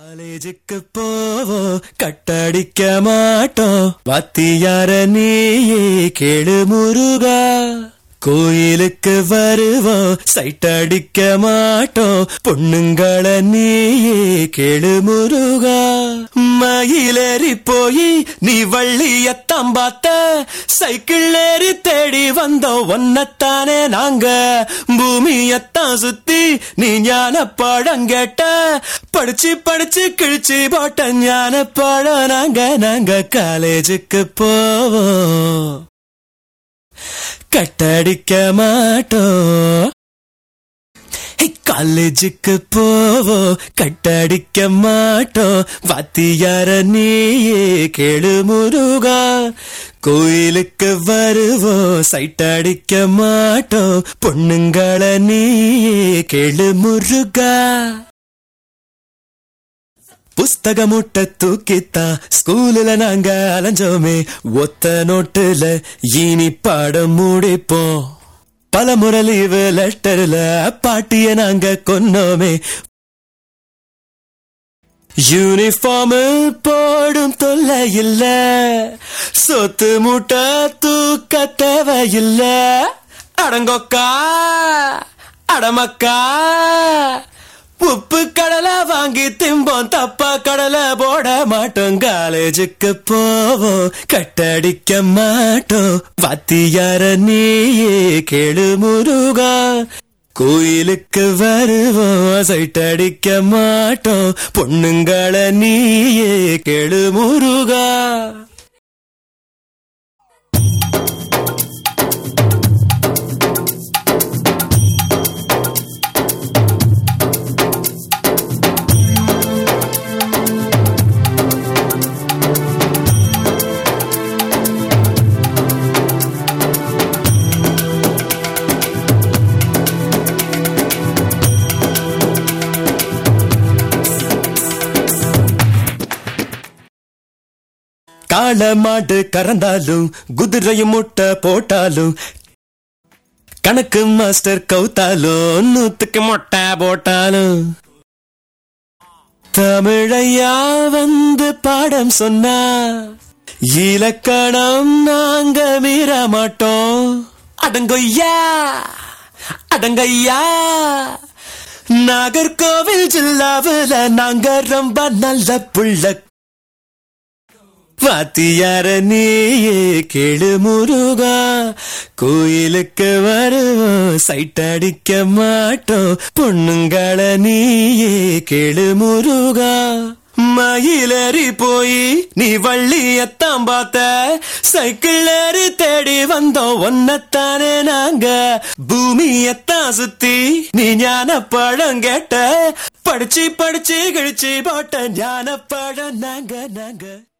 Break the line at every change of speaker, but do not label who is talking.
காலேஜுக்கு போவோம் கட்டடிக்க மாட்டோம் வாத்தியார நீயே கேளு முருகா கோயிலுக்கு வருவோம் சைட் அடிக்க மாட்டோம் பொண்ணுங்கள நீயே கேளு முருகா மயிலேறி போய் நீ வள்ளியத்தான் பார்த்த சைக்கிள் ஏறி தேடி வந்தோம் ஒன்னத்தானே நாங்க பூமியத்தான் சுத்தி நீ ஞான பாடம் கேட்ட படிச்சு படிச்சு கிழிச்சு போட்ட ஞான பாடம் நாங்க நாங்க காலேஜுக்கு போவோம் கட்டடிக்க மாட்டோம் ஹே, காலேஜுக்கு போவோம் கட்டடிக்க மாட்டோம் வாத்தியார நீயே கேளு முருகா கோயிலுக்கு வருவோம் சைட் அடிக்க மாட்டோம் பொண்ணுங்கள நீயே கேளு முருகா புஸ்தக மூட்டை தூக்கித்தான் ஸ்கூல்ல நாங்க அலைஞ்சோமே ஒத்த நோட்டுல இனி பாடம் முடிப்போம் பல முறை லீவு லெட்டர்ல பாட்டிய நாங்க கொன்னோமே யூனிஃபார்ம் போடும் தொல்லை இல்ல சொத்து மூட்டை தூக்க தேவையில்ல அடங்கொக்கா அடமக்கா உப்பு கடலை வாங்கி திம்போம் தப்பா கடலை போட மாட்டோம் காலேஜுக்கு போவோம் கட்டடிக்க மாட்டோம் வாத்தியார நீயே கேளு முருகா கோயிலுக்கு வருவோம் சைட் அடிக்க மாட்டோம் பொண்ணுங்கள நீயே கேளு முருகா காள மாடு கறந்தாலும் குதிரையும் முட்டை போட்டாலும் கணக்கு மாஸ்டர் கவுத்தாலும் நூத்துக்கு மொட்டை போட்டாலும் தமிழையா வந்து பாடம் சொன்னா இலக்கணம் நாங்க மீற மாட்டோம் அடங்கொய்யா அடங்கய்யா நாகர்கோவில் ஜில்லாவுல நாங்க ரொம்ப நல்ல புள்ள வாத்தியார நீயே கேளு முருகா கோயிலுக்கு வருவோம் சைட் அடிக்க மாட்டோம் பொண்ணுங்கள நீயே கேளு முருகா மயிலேறி போய் நீ வள்ளியத்தான் பார்த்த சைக்கிள் ஏறி தேடி வந்தோம் ஒன்னத்தானே நாங்க பூமியத்தான் சுத்தி நீ ஞான பழம் கேட்ட படிச்சு படிச்சு கிழிச்சு போட்ட ஞான பழம் நாங்க நாங்க